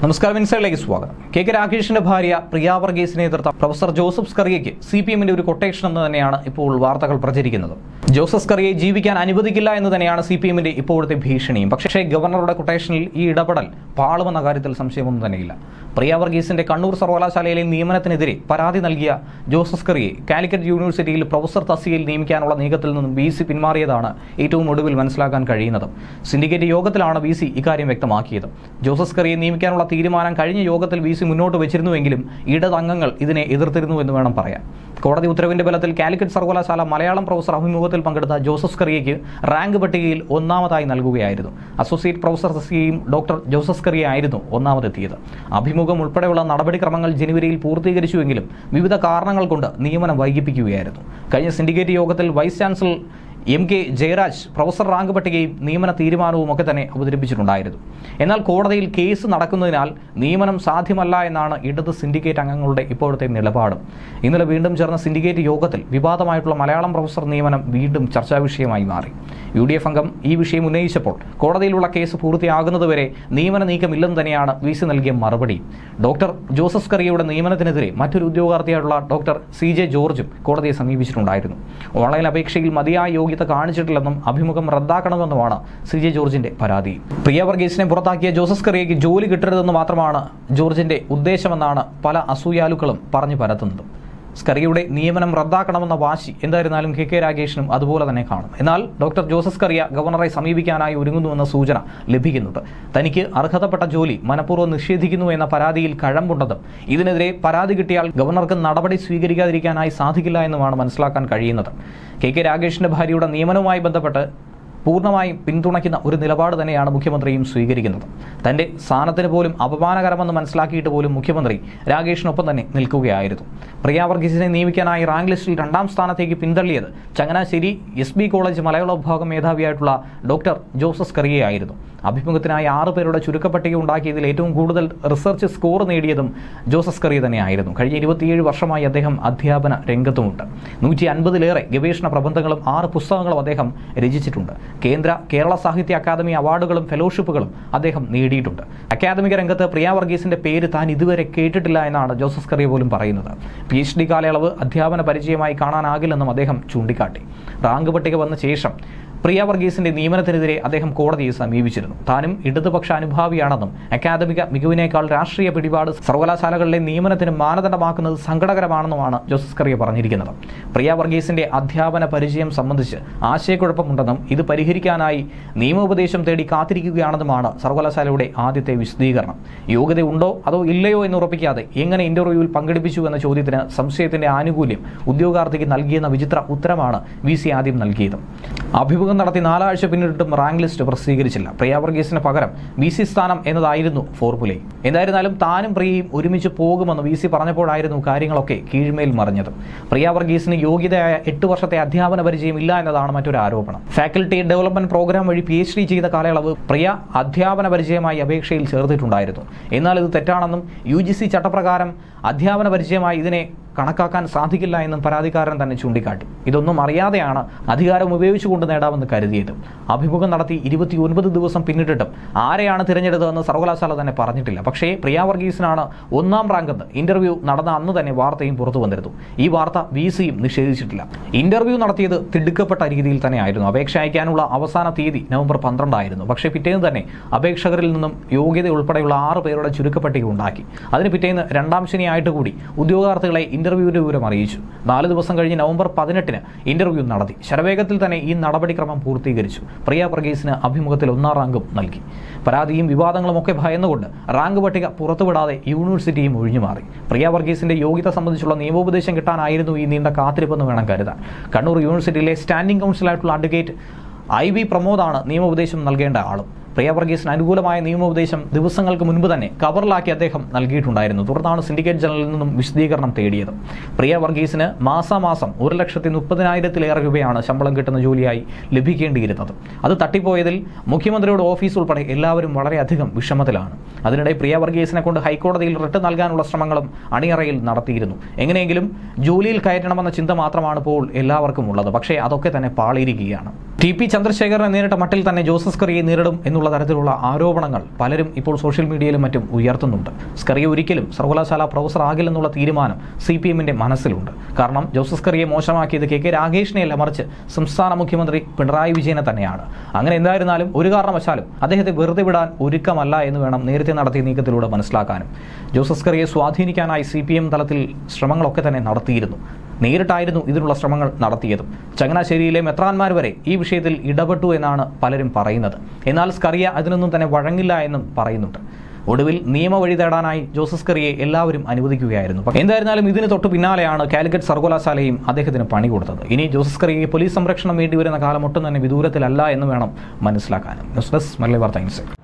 നമസ്കാരം ഇൻസൈഡിലേക്ക് സ്വാഗതം K K രാകേഷിന്റെ ഭാര്യ പ്രിയ വർഗീസിനെ എതിർത്ത പ്രൊഫസർ ജോസഫ് സ്കറിയയ്ക്ക് സി പി എമ്മിന്റെ ഒരു കൊട്ടേഷൻ എന്ന് തന്നെയാണ് ഇപ്പോൾ വാർത്തകൾ പ്രചരിക്കുന്നത് ജോസഫ് സ്കറിയെ ജീവിക്കാൻ അനുവദിക്കില്ല എന്ന് തന്നെയാണ് സി പി എമ്മിന്റെ ഇപ്പോഴത്തെ ഭീഷണിയും പക്ഷേ ഗവർണറുടെ കൊട്ടേഷനിൽ ഈ ഇടപെടൽ പാളുമെന്ന കാര്യത്തിൽ സംശയമൊന്നും തന്നെയില്ല പ്രിയ വർഗീസിന്റെ കണ്ണൂർ സർവകലാശാലയിലെ നിയമനത്തിനെതിരെ പരാതി നൽകിയ ജോസഫ് സ്കറിയെ കാലിക്കറ്റ് യൂണിവേഴ്സിറ്റിയിൽ പ്രൊഫസർ തസ്തികയിൽ നിയമിക്കാനുള്ള നീക്കത്തിൽ നിന്നും ബി സി പിന്മാറിയതാണ് ഏറ്റവും ഒടുവിൽ മനസ്സിലാക്കാൻ കഴിയുന്നത് സിൻഡിക്കേറ്റ് യോഗത്തിലാണ് ബി സി ഇക്കാര്യം വ്യക്തമാക്കിയത് ജോസഫ് സ്കറിയെ നിയമിക്കാനുള്ള തീരുമാനം കഴിഞ്ഞ യോഗത്തിൽ ബി സി മുന്നോട്ട് വെച്ചിരുന്നുവെങ്കിലും ഇടതംഗങ്ങൾ ഇതിനെ എതിർത്തിരുന്നു എന്ന് വേണം പറയാൻ കോടതി ഉത്തരവിന്റെ ബലത്തിൽ കാലിക്കറ്റ് സർവകലാശാല മലയാളം പ്രൊഫസർ അഭിമുഖത്തിൽ പങ്കെടുത്ത ജോസഫ് സ്കറിയയ്ക്ക് റാങ്ക് പട്ടികയിൽ ഒന്നാമതായി നൽകുകയായിരുന്നു അസോസിയേറ്റ് പ്രൊഫസർ തസ്തികയും ഡോക്ടർ ജോസഫ് സ്കറിയ ആയിരുന്നു ഒന്നാമതെത്തിയത് അഭിമുഖം ഉൾപ്പെടെയുള്ള നടപടിക്രമങ്ങൾ ജനുവരിയിൽ പൂർത്തീകരിച്ചുവെങ്കിലും വിവിധ കാരണങ്ങൾ കൊണ്ട് നിയമനം വൈകിപ്പിക്കുകയായിരുന്നു കഴിഞ്ഞ സിൻഡിക്കേറ്റ് യോഗത്തിൽ vice chancellor M K Jayaraj professor rank പട്ടികയും നിയമന തീരുമാനവും ഒക്കെ തന്നെ അവതരിപ്പിച്ചിട്ടുണ്ടായിരുന്നു എന്നാൽ കോടതിയിൽ കേസ് നടക്കുന്നതിനാൽ നിയമനം സാധ്യമല്ല എന്നാണ് ഇടത് സിൻഡിക്കേറ്റ് അംഗങ്ങളുടെ ഇപ്പോഴത്തെ നിലപാട് ഇന്നലെ വീണ്ടും ചേർന്ന സിൻഡിക്കേറ്റ് യോഗത്തിൽ വിവാദമായിട്ടുള്ള മലയാളം പ്രൊഫസർ നിയമനം വീണ്ടും ചർച്ചാ വിഷയമായി മാറി യു ഡി എഫ് അംഗം ഈ വിഷയം ഉന്നയിച്ചപ്പോൾ കോടതിയിലുള്ള കേസ് പൂർത്തിയാകുന്നതുവരെ നിയമന നീക്കമില്ലെന്ന് തന്നെയാണ് വി സി നൽകിയ മറുപടി ഡോക്ടർ ജോസഫ് സ്കറിയയുടെ നിയമനത്തിനെതിരെ മറ്റൊരു ഉദ്യോഗാർത്ഥിയായിട്ടുള്ള ഡോക്ടർ സി ജെ ജോർജും കോടതിയെ സമീപിച്ചിട്ടുണ്ടായിരുന്നു ഓൺലൈൻ അപേക്ഷയിൽ മതിയായ യോഗ്യത കാണിച്ചിട്ടില്ലെന്നും അഭിമുഖം റദ്ദാക്കണമെന്നുമാണ് സി ജെ ജോർജിന്റെ പരാതി പ്രിയ വർഗീസിനെ പുറത്താക്കിയ ജോസഫ് കറിയയ്ക്ക് ജോലി കിട്ടരുതെന്ന് മാത്രമാണ് ജോർജിന്റെ ഉദ്ദേശമെന്നാണ് പല അസൂയാലുക്കളും പറഞ്ഞു പരത്തുന്നത് സ്കറിയയുടെ നിയമനം റദ്ദാക്കണമെന്ന വാശി എന്തായിരുന്നാലും കെ കെ രാഗേഷിനും അതുപോലെ തന്നെ കാണും എന്നാൽ ഡോക്ടർ ജോസഫ് സ്കറിയ ഗവർണറെ സമീപിക്കാനായി ഒരുങ്ങുന്നുവെന്ന സൂചന ലഭിക്കുന്നുണ്ട് തനിക്ക് അർഹതപ്പെട്ട ജോലി മനഃപൂർവ്വം നിഷേധിക്കുന്നു എന്ന പരാതിയിൽ കഴമ്പുണ്ടെന്നും ഇതിനെതിരെ പരാതി കിട്ടിയാൽ ഗവർണർക്ക് നടപടി സ്വീകരിക്കാതിരിക്കാനായി സാധിക്കില്ല എന്നുമാണ് മനസ്സിലാക്കാൻ കഴിയുന്നത് കെ കെ രാഗേഷിന്റെ ഭാര്യയുടെ നിയമനവുമായി ബന്ധപ്പെട്ട് പൂർണ്ണമായും പിന്തുണയ്ക്കുന്ന ഒരു നിലപാട് തന്നെയാണ് മുഖ്യമന്ത്രിയും സ്വീകരിക്കുന്നത് തന്റെ സ്ഥാനത്തിന് പോലും അപമാനകരമെന്ന് മനസ്സിലാക്കിയിട്ട് പോലും മുഖ്യമന്ത്രി രാകേഷിനൊപ്പം തന്നെ നിൽക്കുകയായിരുന്നു പ്രിയ വർഗീസിനെ നിയമിക്കാനായി റാങ്ക് ലിസ്റ്റിൽ രണ്ടാം സ്ഥാനത്തേക്ക് പിന്തള്ളിയത് ചങ്ങനാശ്ശേരി എസ് ബി കോളേജ് മലയാള വിഭാഗം മേധാവിയായിട്ടുള്ള ഡോക്ടർ ജോസഫ് കറിയയായിരുന്നു അഭിമുഖത്തിനായി ആറ് പേരുടെ ചുരുക്കപ്പട്ടിക ഉണ്ടാക്കിയതിൽ ഏറ്റവും കൂടുതൽ റിസർച്ച് സ്കോർ നേടിയതും ജോസഫ് കറിയ തന്നെയായിരുന്നു കഴിഞ്ഞ ഇരുപത്തിയേഴ് വർഷമായി അദ്ദേഹം അധ്യാപന രംഗത്തുമുണ്ട് നൂറ്റി അൻപതിലേറെ ഗവേഷണ പ്രബന്ധങ്ങളും ആറ് പുസ്തകങ്ങളും അദ്ദേഹം രചിച്ചിട്ടുണ്ട് കേന്ദ്ര കേരള സാഹിത്യ അക്കാദമി അവാർഡുകളും ഫെലോഷിപ്പുകളും അദ്ദേഹം നേടിയിട്ടുണ്ട് അക്കാദമിക രംഗത്ത് പ്രിയ വർഗീസിന്റെ പേര് താൻ ഇതുവരെ കേട്ടിട്ടില്ല എന്നാണ് ജോസഫ് കറിയ പോലും പറയുന്നത് പി എച്ച് ഡി കാലയളവ് അധ്യാപന പരിചയമായി കാണാനാകില്ലെന്നും അദ്ദേഹം ചൂണ്ടിക്കാട്ടി റാങ്ക് പട്ടിക വന്ന ശേഷം പ്രിയ വർഗീസിന്റെ നിയമനത്തിനെതിരെ അദ്ദേഹം കോടതിയെ സമീപിച്ചിരുന്നു താനും ഇടതുപക്ഷ അനുഭാവിയാണെന്നും അക്കാദമിക മികവിനേക്കാൾ രാഷ്ട്രീയ പിടിപാട് സർവകലാശാലകളിലെ നിയമനത്തിന് മാനദണ്ഡമാക്കുന്നത് സങ്കടകരമാണെന്നുമാണ് ജോസഫ് കറിയ പറഞ്ഞിരിക്കുന്നത് പ്രിയ വർഗീസിന്റെ അധ്യാപന പരിചയം സംബന്ധിച്ച് ആശയക്കുഴപ്പമുണ്ടെന്നും ഇത് പരിഹരിക്കാനായി നിയമോപദേശം തേടി കാത്തിരിക്കുകയാണെന്നുമാണ് സർവകലാശാലയുടെ ആദ്യത്തെ വിശദീകരണം യോഗ്യതയുണ്ടോ അതോ ഇല്ലയോ എന്ന് ഉറപ്പിക്കാതെ എങ്ങനെ ഇന്റർവ്യൂവിൽ പങ്കെടുപ്പിച്ചു എന്ന ചോദ്യത്തിന് സംശയത്തിന്റെ ആനുകൂല്യം ഉദ്യോഗാർത്ഥിക്ക് നൽകിയെന്ന വിചിത്ര ഉത്തരമാണ് വി സി ആദ്യം നൽകിയത് അഭിമുഖം നടത്തി നാലാഴ്ച പിന്നിട്ടിട്ടും റാങ്ക് ലിസ്റ്റ് പ്രസിദ്ധീകരിച്ചില്ല പ്രിയ വർഗീസിന് പകരം വി സി സ്ഥാനം എന്നതായിരുന്നു ഫോർമുലയിൽ എന്തായിരുന്നാലും താനും പ്രിയയും ഒരുമിച്ച് പോകുമെന്ന് വി സി പറഞ്ഞപ്പോഴായിരുന്നു കാര്യങ്ങളൊക്കെ കീഴ്മേൽ മറിഞ്ഞത് പ്രിയ വർഗീസിന് യോഗ്യതയായ എട്ട് വർഷത്തെ അധ്യാപന പരിചയം ഇല്ല എന്നതാണ് മറ്റൊരു ആരോപണം ഫാക്കൽറ്റി ഡെവലപ്മെന്റ് പ്രോഗ്രാം വഴി പി എച്ച് ഡി ചെയ്ത കാലയളവ് പ്രിയ അധ്യാപന പരിചയമായി അപേക്ഷയിൽ ചേർത്തിട്ടുണ്ടായിരുന്നു എന്നാൽ ഇത് തെറ്റാണെന്നും യു ജി സി ചട്ടപ്രകാരം അധ്യാപന പരിചയമായി ഇതിനെ കണക്കാക്കാൻ സാധിക്കില്ല എന്നും പരാതിക്കാരൻ തന്നെ ചൂണ്ടിക്കാട്ടി ഇതൊന്നും അറിയാതെയാണ് അധികാരം ഉപയോഗിച്ചുകൊണ്ട് നേടാമെന്ന് കരുതിയത് അഭിമുഖം നടത്തി ഇരുപത്തി ഒൻപത് ദിവസം പിന്നിട്ടിട്ടും ആരെയാണ് തിരഞ്ഞെടുത്തതെന്ന് സർവകലാശാല തന്നെ പറഞ്ഞിട്ടില്ല പക്ഷേ പ്രിയ വർഗീസിനാണ് ഒന്നാം റാങ്കെന്ന് ഇന്റർവ്യൂ നടന്ന അന്ന് തന്നെ വാർത്തയും പുറത്തു വന്നിരുന്നു ഈ വാർത്ത വി സിയും നിഷേധിച്ചിട്ടില്ല ഇന്റർവ്യൂ നടത്തിയത് തിടുക്കപ്പെട്ട രീതിയിൽ തന്നെയായിരുന്നു അപേക്ഷ അയക്കാനുള്ള അവസാന തീയതി നവംബർ പന്ത്രണ്ടായിരുന്നു പക്ഷേ പിറ്റേന്ന് തന്നെ അപേക്ഷകരിൽ നിന്നും യോഗ്യത ഉൾപ്പെടെയുള്ള ആറ് പേരുടെ ചുരുക്കപ്പട്ടിക ഉണ്ടാക്കി അതിന് പിറ്റേന്ന് രണ്ടാം ശനിയായിട്ട് കൂടി ഉദ്യോഗാർത്ഥികളെ ഇന്റർവ്യൂവിന്റെ വിവരം അറിയിച്ചു നാല് ദിവസം കഴിഞ്ഞ് നവംബർ പതിനെട്ടിന് ഇന്റർവ്യൂ നടത്തി ശരവേഗത്തിൽ തന്നെ ഈ നടപടിക്രമം പൂർത്തീകരിച്ചു പ്രിയ വർഗീസിന് അഭിമുഖത്തിൽ ഒന്നാം റാങ്കും നൽകി പരാതിയും വിവാദങ്ങളും ഒക്കെ ഭയന്നുകൊണ്ട് റാങ്ക് പട്ടിക പുറത്തുവിടാതെ യൂണിവേഴ്സിറ്റിയും ഒഴിഞ്ഞുമാറി പ്രിയ വർഗീസിന്റെ യോഗ്യത സംബന്ധിച്ചുള്ള നിയമോപദേശം കിട്ടാനായിരുന്നു ഈ നീണ്ട കാത്തിരിപ്പെന്ന് വേണം കരുതാൻ കണ്ണൂർ യൂണിവേഴ്സിറ്റിയിലെ സ്റ്റാൻഡിംഗ് കൗൺസിലായിട്ടുള്ള അഡ്വക്കേറ്റ് ഐ വി പ്രമോദാണ് നിയമോപദേശം നൽകേണ്ട ആളും പ്രിയ വർഗീസിന് അനുകൂലമായ നിയമോപദേശം ദിവസങ്ങൾക്ക് മുൻപ് തന്നെ കവറിലാക്കി അദ്ദേഹം നൽകിയിട്ടുണ്ടായിരുന്നു തുടർന്നാണ് സിൻഡിക്കേറ്റ് ജനറലിൽ നിന്നും വിശദീകരണം തേടിയത് പ്രിയ വർഗീസിന് മാസാമാസം ഒരു ലക്ഷത്തി മുപ്പതിനായിരത്തിലേറെ രൂപയാണ് ശമ്പളം കിട്ടുന്ന ജോലിയായി ലഭിക്കേണ്ടിയിരുന്നത് അത് തട്ടിപ്പോയതിൽ മുഖ്യമന്ത്രിയുടെ ഓഫീസ് ഉൾപ്പെടെ എല്ലാവരും വളരെയധികം വിഷമത്തിലാണ് അതിനിടെ പ്രിയ വർഗീസിനെ കൊണ്ട് ഹൈക്കോടതിയിൽ റിട്ട് നൽകാനുള്ള ശ്രമങ്ങളും അണിയറയിൽ നടത്തിയിരുന്നു എങ്ങനെയെങ്കിലും ജോലിയിൽ കയറ്റണമെന്ന ചിന്ത മാത്രമാണ് ഇപ്പോൾ എല്ലാവർക്കും ഉള്ളത് പക്ഷേ അതൊക്കെ തന്നെ പാളിയിരിക്കുകയാണ് ടി പി ചന്ദ്രശേഖരനെ നേരിട്ട മട്ടിൽ തന്നെ ജോസഫ് കറിയെ നേരിടും എന്നുള്ള എന്നുള്ള തരത്തിലുള്ള ആരോപണങ്ങൾ പലരും ഇപ്പോൾ സോഷ്യൽ മീഡിയയിലും മറ്റും ഉയർത്തുന്നുണ്ട് സ്കറിയ ഒരിക്കലും സർവകലാശാല പ്രൊഫസർ ആകില്ലെന്നുള്ള തീരുമാനം സി പി എമ്മിന്റെ മനസ്സിലുണ്ട് കാരണം ജോസഫ് സ്കറിയെ മോശമാക്കിയത് കെ കെ രാഗേഷിനെയല്ല മറിച്ച് സംസ്ഥാന മുഖ്യമന്ത്രി പിണറായി വിജയനെ തന്നെയാണ് അങ്ങനെ എന്തായിരുന്നാലും ഒരു കാരണവശാലും അദ്ദേഹത്തെ വെറുതെ വിടാൻ ഒരുക്കമല്ല എന്ന് വേണം നേരത്തെ നടത്തിയ നീക്കത്തിലൂടെ മനസ്സിലാക്കാനും ജോസഫ് സ്കറിയെ സ്വാധീനിക്കാനായി സി പി എം തലത്തിൽ ശ്രമങ്ങളൊക്കെ തന്നെ നടത്തിയിരുന്നു നേരിട്ടായിരുന്നു ഇതിനുള്ള ശ്രമങ്ങൾ നടത്തിയതും ചങ്ങനാശ്ശേരിയിലെ മെത്രാന്മാർ വരെ ഈ വിഷയത്തിൽ ഇടപെട്ടു എന്നാണ് പലരും പറയുന്നത് എന്നാൽ സ്കറിയ അതിനൊന്നും തന്നെ വഴങ്ങില്ല എന്നും പറയുന്നുണ്ട് ഒടുവിൽ നിയമവഴി തേടാനായി ജോസഫ് കറിയെ എല്ലാവരും അനുവദിക്കുകയായിരുന്നു പക്ഷേ എന്തായിരുന്നാലും ഇതിന് തൊട്ട് പിന്നാലെയാണ് കാലിക്കറ്റ് സർവകലാശാലയും അദ്ദേഹത്തിന് പണി കൊടുത്തത് ഇനി ജോസഫ് കറിയെ പോലീസ് സംരക്ഷണം വേണ്ടിവരുന്ന കാലം ഒട്ടും തന്നെ വിദൂരത്തിലല്ല എന്ന് വേണം മനസ്സിലാക്കാനും ന്യൂസ് ഡെസ്ക് മലയാളി വാർത്ത ഇൻസൈറ്റ്